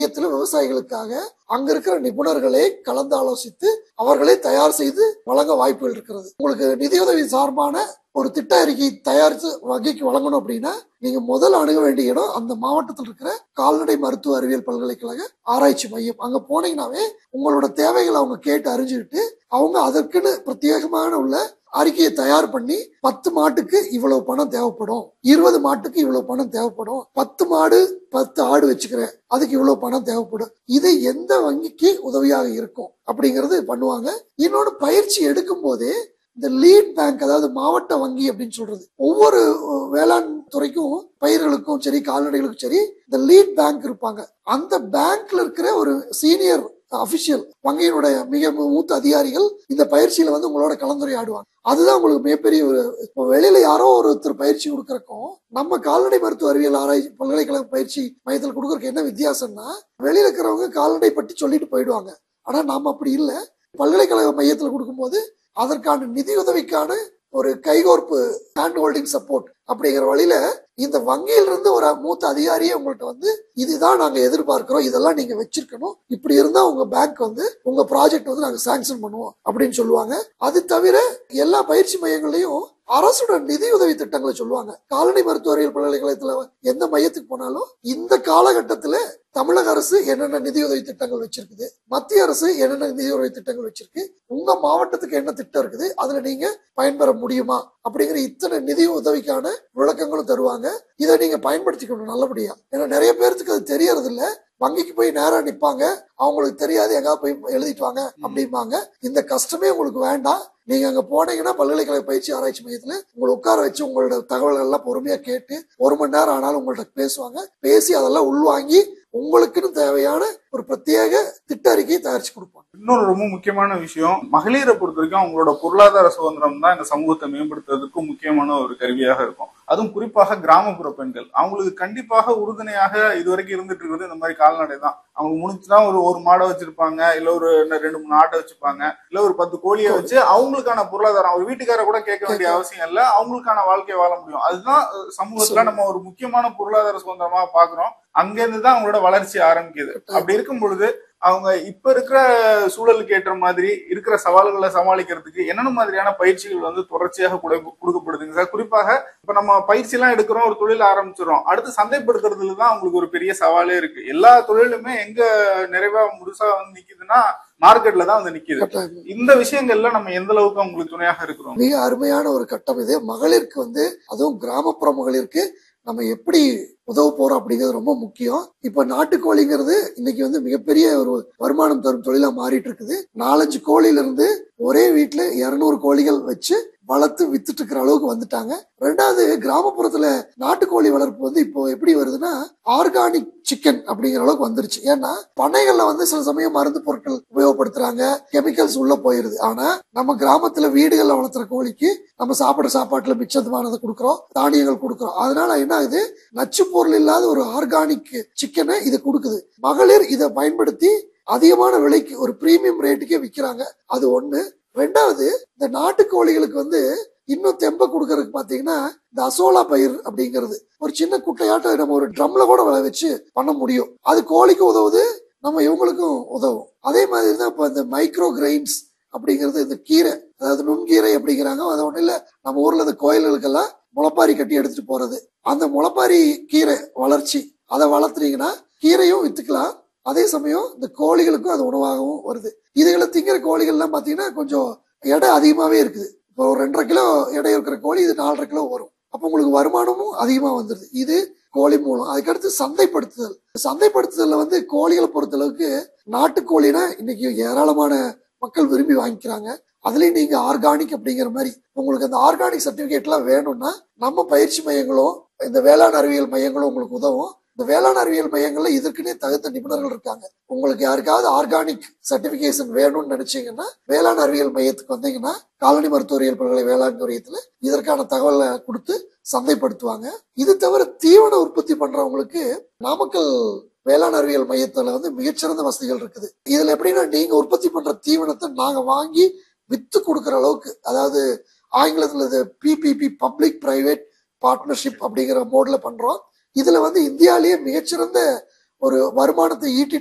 மையத்துல விவசாயிகளுக்காக அங்க இருக்கிற நிபுணர்களை கலந்து ஆலோசித்து அவர்களே தயார் செய்து வழங்க வாய்ப்புகள் இருக்கிறது உங்களுக்கு நிதியுதவி சார்பான ஒரு திட்ட அறிக்கை தயாரித்து வகைக்கு வழங்கணும் அப்படின்னா நீங்க முதல் அணுக வேண்டிய இடம் அந்த மாவட்டத்தில் இருக்கிற கால்நடை மருத்துவ அறிவியல் பல்கலைக்கழக ஆராய்ச்சி மையம் அங்க போனீங்கன்னாவே உங்களோட தேவைகளை அவங்க கேட்டு அறிஞ்சுக்கிட்டு அவங்க அதற்குன்னு பிரத்யேகமான உள்ள அறிக்கையை தயார் பண்ணி பத்து மாட்டுக்கு இவ்வளவு பணம் தேவைப்படும் இருபது மாட்டுக்கு இவ்வளவு பணம் தேவைப்படும் பத்து மாடு பத்து ஆடு வச்சுக்கிறேன் அதுக்கு இவ்வளவு பணம் தேவைப்படும் இது எந்த வங்கிக்கு உதவியாக இருக்கும் அப்படிங்கறது பண்ணுவாங்க இன்னொன்று பயிற்சி எடுக்கும் போதே இந்த லீட் பேங்க் அதாவது மாவட்ட வங்கி அப்படின்னு சொல்றது ஒவ்வொரு அஹ், வேளாண் துறைக்கும் பயிர்களுக்கும் சரி கால்நடைகளுக்கும் சரி இந்த லீட் பேங்க் இருப்பாங்க அந்த பேங்க்ல இருக்கிற ஒரு சீனியர் அபிஷியல் வங்கியினுடைய மிக மூத்த அதிகாரிகள் இந்த பயிற்சியில வந்து உங்களோட கலந்துரையாடுவாங்க அதுதான் உங்களுக்கு மிகப்பெரிய ஒரு இப்போ வெளியில யாரோ ஒருத்தர் பயிற்சி கொடுக்கறக்கும் நம்ம கால்நடை மருத்துவ அறிவியல் ஆராய்ச்சி பல்கலைக்கழக பயிற்சி மையத்தில் கொடுக்கறதுக்கு என்ன வித்தியாசம்னா வெளியில இருக்கிறவங்க கால்நடை பற்றி சொல்லிட்டு போயிடுவாங்க ஆனா நாம அப்படி இல்லை பல்கலைக்கழக மையத்தில் கொடுக்கும்போது அதற்கான நிதியுதவிக்கான ஒரு கைகோர்ப்பு ஹேண்ட் ஹோல்டிங் சப்போர்ட் அப்படிங்கிற வழியில இந்த வங்கியிலிருந்து ஒரு மூத்த அதிகாரியே உங்கள்ட்ட வந்து இதுதான் நாங்க எதிர்பார்க்கிறோம் இதெல்லாம் நீங்க வச்சிருக்கணும் இப்படி இருந்தா உங்க பேங்க் வந்து உங்க ப்ராஜெக்ட் வந்து நாங்க சாங்ஷன் பண்ணுவோம் அப்படின்னு சொல்லுவாங்க அது தவிர எல்லா பயிற்சி மையங்களையும் அரசோட நிதியுதவி திட்டங்களை சொல்லுவாங்க கால்நடை மருத்துவ அறிவியல் பல்கலைக்கழகத்துல எந்த மையத்துக்கு போனாலும் இந்த காலகட்டத்துல தமிழக அரசு என்னென்ன நிதியுதவி திட்டங்கள் வச்சிருக்குது மத்திய அரசு என்னென்ன நிதியுதவி திட்டங்கள் வச்சிருக்கு உங்க மாவட்டத்துக்கு என்ன திட்டம் இருக்குது அதுல நீங்க பயன்பெற முடியுமா அப்படிங்கிற இத்தனை நிதி உதவிக்கான விளக்கங்களும் தருவாங்க இதை நீங்க பயன்படுத்திக்கணும் நல்லபடியா ஏன்னா நிறைய பேர்த்துக்கு அது தெரியறது இல்ல வங்கிக்கு போய் நேரா நிப்பாங்க அவங்களுக்கு தெரியாது எங்க போய் எழுதிட்டு வாங்க அப்படிம்பாங்க இந்த கஷ்டமே உங்களுக்கு வேண்டாம் நீங்க அங்க போனீங்கன்னா பல்கலைக்கழக பயிற்சி ஆராய்ச்சி மையத்துல உங்களை உட்கார வச்சு உங்களோட தகவல்கள் எல்லாம் பொறுமையா கேட்டு ஒரு மணி நேரம் ஆனாலும் உங்கள்ட்ட பேசுவாங்க பேசி அதெல்லாம் உள்வாங்கி உங்களுக்குன்னு தேவையான ஒரு பிரத்யேக திட்ட அறிக்கையை தயாரிச்சு கொடுப்பாங்க இன்னொரு ரொம்ப முக்கியமான விஷயம் மகளிரை பொறுத்த வரைக்கும் அவங்களோட பொருளாதார சுதந்திரம் தான் இந்த சமூகத்தை மேம்படுத்துறதுக்கு முக்கியமான ஒரு கருவியாக இருக்கும் அதுவும் குறிப்பாக கிராமப்புற பெண்கள் அவங்களுக்கு கண்டிப்பாக உறுதுணையாக இதுவரைக்கும் இருந்துட்டு இருக்கிறது இந்த மாதிரி கால்நடை தான் அவங்க முடிச்சுனா ஒரு ஒரு மாடை வச்சிருப்பாங்க இல்ல ஒரு இன்னும் ரெண்டு மூணு ஆட்டை வச்சுப்பாங்க இல்ல ஒரு பத்து கோழியை வச்சு அவங்களுக்கான பொருளாதாரம் ஒரு வீட்டுக்கார கூட கேட்க வேண்டிய அவசியம் இல்ல அவங்களுக்கான வாழ்க்கையை வாழ முடியும் அதுதான் அஹ், சமூகத்துல நம்ம ஒரு முக்கியமான பொருளாதார சுதந்திரமா பாக்குறோம் அங்க இருந்து தான் அவங்களோட வளர்ச்சி ஆரம்பிக்குது அப்படி இருக்கும் பொழுது அவங்க இப்ப இருக்கிற சூழலுக்கு ஏற்ற மாதிரி இருக்கிற சவால்களை சமாளிக்கிறதுக்கு என்னென்ன மாதிரியான பயிற்சிகள் வந்து தொடர்ச்சியாக கொடு- கொடுக்கப்படுதுங்க சார் குறிப்பாக இப்ப நம்ம பயிற்சி எல்லாம் எடுக்கிறோம் ஒரு தொழில் ஆரம்பிச்சிடும் அடுத்து சந்தைப்படுத்துறதுல தான் அவங்களுக்கு ஒரு பெரிய சவாலே இருக்கு எல்லா தொழிலுமே எங்க நிறைவா முழுசா வந்து நிக்குதுன்னா மார்க்கெட்ல தான் வந்து நிக்குது கட்டாயம். இந்த விஷயங்கள்ல நம்ம எந்த அளவுக்கு அவங்களுக்கு துணையாக இருக்கிறோம் மிக அருமையான ஒரு கட்டம் இது மகளிருக்கு வந்து அதுவும் கிராமப்புற மகளிருக்கு நம்ம எப்படி உதவ போறோம் அப்படிங்கிறது ரொம்ப முக்கியம் இப்ப நாட்டுக்கோழிங்கிறது இன்னைக்கு வந்து மிகப்பெரிய ஒரு வருமானம் தரும் தொழிலா மாறிட்டு இருக்குது நாலஞ்சு கோழில இருந்து ஒரே வீட்டுல இருநூறு கோழிகள் வச்சு வளர்த்து வித்துட்டு இருக்கிற அளவுக்கு வந்துட்டாங்க ரெண்டாவது கிராமப்புறத்துல நாட்டுக்கோழி வளர்ப்பு வந்து இப்போ எப்படி வருதுன்னா ஆர்கானிக் சிக்கன் அப்படிங்கிற அளவுக்கு வந்துருச்சு ஏன்னா பண்ணைகள்ல வந்து சில சமயம் மருந்து பொருட்கள் உபயோகப்படுத்துறாங்க கெமிக்கல்ஸ் உள்ள போயிருது ஆனா நம்ம கிராமத்துல வீடுகள்ல வளர்த்துற கோழிக்கு நம்ம சாப்பிடுற சாப்பாட்டுல மிச்சமானதை கொடுக்குறோம் தானியங்கள் கொடுக்குறோம் அதனால என்ன ஆகுது நச்சு பொருள் இல்லாத ஒரு ஆர்கானிக் சிக்கனை இது கொடுக்குது மகளிர் இதை பயன்படுத்தி அதிகமான விலைக்கு ஒரு பிரீமியம் ரேட்டுக்கே விக்கிறாங்க அது ஒண்ணு ரெண்டாவது இந்த நாட்டுக்கோழிகளுக்கு வந்து இன்னும் தெம்ப கொடுக்கறதுக்கு பாத்தீங்கன்னா இந்த அசோலா பயிர் அப்படிங்கிறது ஒரு சின்ன குட்டையாட்ட நம்ம ஒரு ட்ரம்ல கூட விளை வச்சு பண்ண முடியும் அது கோழிக்கும் உதவுது நம்ம இவங்களுக்கும் உதவும் அதே மாதிரி தான் இப்போ இந்த மைக்ரோ கிரெயின்ஸ் அப்படிங்கிறது இந்த கீரை அதாவது நுண்கீரை அப்படிங்கிறாங்க அது ஒன்றும் இல்லை நம்ம ஊர்ல இந்த கோயில்களுக்கெல்லாம் முளைப்பாரி கட்டி எடுத்துட்டு போறது அந்த முளைப்பாரி கீரை வளர்ச்சி அதை வளர்த்துறீங்கன்னா கீரையும் வித்துக்கலாம் அதே சமயம் இந்த கோழிகளுக்கும் அது உணவாகவும் வருது இதுகளை திங்கிற கோழிகள்லாம் பார்த்தீங்கன்னா கொஞ்சம் எடை அதிகமாகவே இருக்குது இப்போ ஒரு ரெண்டரை கிலோ எடை இருக்கிற கோழி இது நாலரை கிலோ வரும் அப்போ உங்களுக்கு வருமானமும் அதிகமாக வந்துடுது இது கோழி மூலம் அதுக்கடுத்து சந்தைப்படுத்துதல் சந்தைப்படுத்துதல்ல வந்து கோழிகளை பொறுத்தளவுக்கு நாட்டுக்கோழினா இன்னைக்கு ஏராளமான மக்கள் விரும்பி வாங்கிக்கிறாங்க அதுலயும் நீங்க ஆர்கானிக் அப்படிங்கிற மாதிரி உங்களுக்கு அந்த ஆர்கானிக் சர்டிபிகேட்லாம் வேணும்னா நம்ம பயிற்சி மையங்களும் இந்த வேளாண் அறிவியல் மையங்களும் உங்களுக்கு உதவும் இந்த வேளாண் அறிவியல் மையங்கள்ல இதற்குனே தகுந்த நிபுணர்கள் இருக்காங்க உங்களுக்கு யாருக்காவது ஆர்கானிக் சர்டிபிகேஷன் வேணும்னு நினைச்சீங்கன்னா வேளாண் அறிவியல் மையத்துக்கு வந்தீங்கன்னா காலனி மருத்துவரியல் பல்கலை வேளாண் நிலையத்துல இதற்கான தகவலை கொடுத்து சந்தைப்படுத்துவாங்க இது தவிர தீவன உற்பத்தி பண்றவங்களுக்கு நாமக்கல் வேளாண் அறிவியல் மையத்துல வந்து மிகச்சிறந்த வசதிகள் இருக்குது இதுல எப்படின்னா நீங்க உற்பத்தி பண்ற தீவனத்தை நாங்க வாங்கி வித்து கொடுக்குற அளவுக்கு அதாவது ஆங்கிலத்துல இது பிபிபி பப்ளிக் பிரைவேட் பார்ட்னர்ஷிப் அப்படிங்கிற மோட்ல பண்றோம் இதுல வந்து இந்தியாலேயே மிகச்சிறந்த ஒரு வருமானத்தை ஈட்டி